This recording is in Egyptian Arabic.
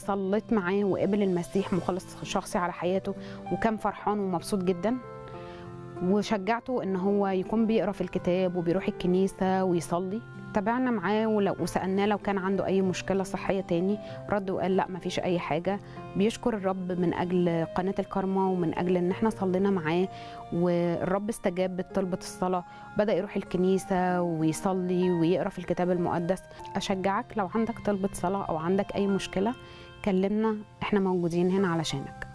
صليت معاه وقبل المسيح مخلص شخصي على حياته وكان فرحان ومبسوط جدا وشجعته ان هو يكون بيقرا في الكتاب وبيروح الكنيسه ويصلي تابعنا معاه ولو وسالناه لو كان عنده اي مشكله صحيه تاني رد وقال لا مفيش اي حاجه بيشكر الرب من اجل قناه الكارما ومن اجل ان احنا صلينا معاه والرب استجاب بطلبه الصلاه بدا يروح الكنيسه ويصلي ويقرا في الكتاب المقدس اشجعك لو عندك طلبه صلاه او عندك اي مشكله كلمنا احنا موجودين هنا علشانك